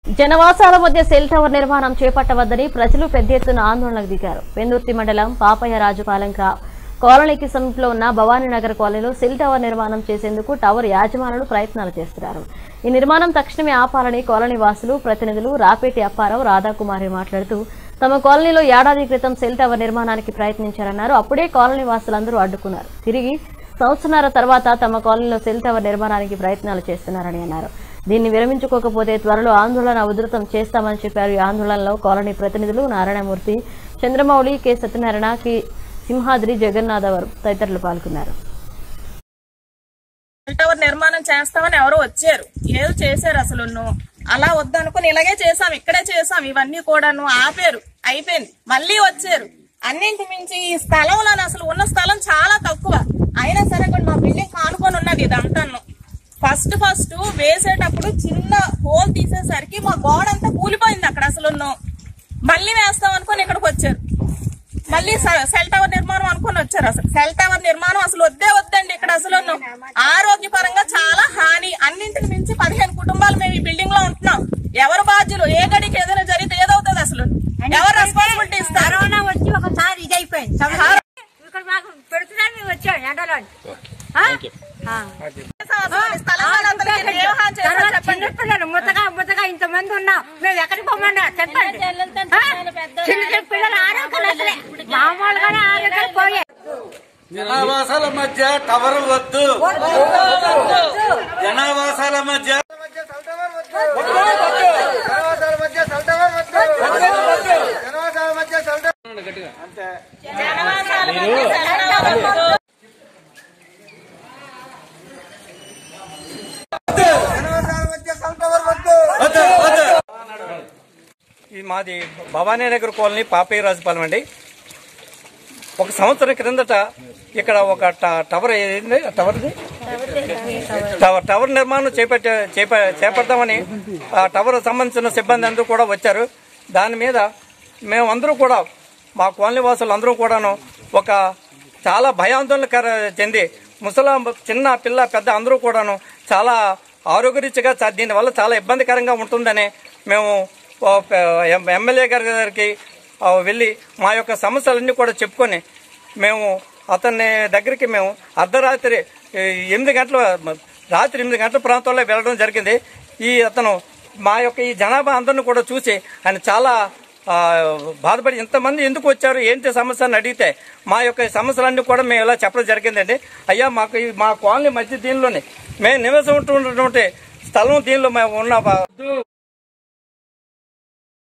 జనవాసాల మధ్య cell tower నిర్మాణం చేపట్టవద్దని ప్రజలు పెద్ద ఎత్తున ఆందోళనకు దిగారు పెందుర్తి మండలం పాపయ్య రాజుపాలెం క్రా- కాలనీకి సమీపంలో ఉన్న భవానీనగర్ కాలనీలో సెల్ టవర్ నిర్మాణం చేసేందుకు టవర్ యాజమానులు ప్రయత్నాలు చేస్తున్నారు ఈ నిర్మాణం తక్షణమే ఆపాలని కాలనీ వాసులు ప్రతినిధులు రాపేటి అప్పారావు రాధాకుమారి మాట్లాడుతూ తమ కాలనీలో ఏడాది క్రితం సెల్ టవర్ నిర్మాణానికి ప్రయత్నించారన్నారు అప్పుడే కాలనీ వాసులందరూ అడ్డుకున్నారు తిరిగి సంవత్సరాల తర్వాత తమ కాలనీలో సెల్ టవర్ నిర్మాణానికి ప్రయత్నాలు చేస్తున్నారని అన్నారు దీన్ని విరమించుకోకపోతే త్వరలో ఆందోళన ఉధృతం చేస్తామని చెప్పారు ఈ ఆందోళనలో కాలనీ ప్రతినిధులు నారాయణమూర్తి చంద్రమౌళి కె సత్యనారాయణ కె సింహాద్రి జగన్నాథవరం తదితరులు పాల్గొన్నారు సెల్ టవర్ నిర్మాణం చేస్తామని ఎవరో వచ్చారు ఏదో చేశారు అసలు నువ్వు అలా వద్దనుకుని ఇలాగే చేసాం ఇక్కడే చేసాం ఇవన్నీ కూడాను ఆపారు అయిపోయింది మళ్ళీ వచ్చారు అన్నింటి మించి ఈ స్థలంలో అసలు ఉన్న స్థలం చాలా తక్కువ అయినా సరే కూడా మా బిల్డింగ్ కానుకొని ఉన్నది ఇదంతాను ఫస్ట్ ఫస్ట్ వేసేటప్పుడు చిన్న హోల్ తీసేసరికి మా గోడ అంతా కూలిపోయింది అక్కడ అసలు మళ్ళీ వేస్తాం అనుకొని ఇక్కడికి వచ్చారు మళ్ళీ స- సెల్ టవర్ నిర్మాణం అనుకుని వచ్చారు అసలు సెల్ టవర్ నిర్మాణం అసలు వద్దే వద్దండి ఇక్కడ అసలు ఆరోగ్యపరంగా చాలా హాని అన్నింటిని మించి పదిహేను కుటుంబాలు మేము ఈ బిల్డింగ్ లో ఉంటున్నాం ఎవరు బాధ్యులు ఏ గడికి ఏదైనా జరిగితే ఏదవుతుంది అసలు ఎవరు రెస్పాన్సిబిలిటీ ఇస్తారు కరోనా వచ్చి ఒకసారి ఇది అయిపోయింది సంవత్సరం. ఇక్కడ మాకు పెడుతున్నారు మేము వచ్చాం ఎండలో ఆ? ఆ. ఈ స్థలం వాళ్ళందరికీ నిర్వహణ చేశారు తర్వాత చెప్పండి చిన్నపిల్లలు ముద్దగా ముద్దగా ఇంతమంది ఉన్నాం మేము ఎక్కడికి పోమన్నా చెప్పండి ఆ? చిన్న చిన్న పిల్లలు ఆరోగ్యాలు అసలే మామూలుగానే ఆరోగ్యాలు పోయే జనావాసాల మధ్య టవర్ వద్దు జనావాసాల మధ్య జనవాసాల మధ్య సెల్టవర్ వద్దు జనవాసాల మధ్య సెల్టవర్ జనవాసాల మధ్య సెల్ టవర్ వద్దు. జనవాసాల మధ్య సెల్టవర్ వద్దు వద్దు, వద్దు. ఇది మాది భవానీ నగర్ కాలనీ పాపయ్య రాజుపాలెం అండి ఒక సంవత్సరం క్రిందట ఇక్కడ ఒక ట- టవర్ ఏంది టవర్ది టవర్ టవర్ నిర్మాణం చేపట్టే చేప చేపడతామని ఆ టవర్ సంబంధించిన సిబ్బంది అందరూ కూడా వచ్చారు దాని మీద మేమందరూ కూడా మా కాలనీ వాసులు అందరూ కూడాను ఒక చాలా భయాందోళన కర- చెంది ముసలా చిన్న పిల్ల పెద్ద అందరూ కూడాను చాలా ఆరోగ్యరీత్యగా చ- దీనివల్ల చాలా ఇబ్బందికరంగా ఉంటుందని మేము ఓ ప- ఎం- ఎమ్మెల్యే గారి దగ్గరికి ఆ, వెళ్ళి మా యొక్క సమస్యలన్నీ కూడా చెప్పుకొని మేము అతన్ని దగ్గరికి మేము అర్ధరాత్రి ఏ, ఎనిమిది గంటల రాత్రి ఎనిమిది గంటల ప్రాంతంలో వెళ్ళడం జరిగింది ఈ అతను మా యొక్క ఈ జనాభా అందరిని కూడా చూసి ఆయన చాలా ఆ, బాధపడి ఇంతమంది ఎందుకు వచ్చారు ఏంటి సమస్య అని అడిగితే మా యొక్క ఈ సమస్యలన్నీ కూడా మేము ఇలా చెప్పడం జరిగిందండి అయ్యా మాకు ఈ మా కాలనీ మధ్య దీనిలోనే మేము నివసం ఉంటున్నటువంటి స్థలం దీనిలో మేము ఉన్న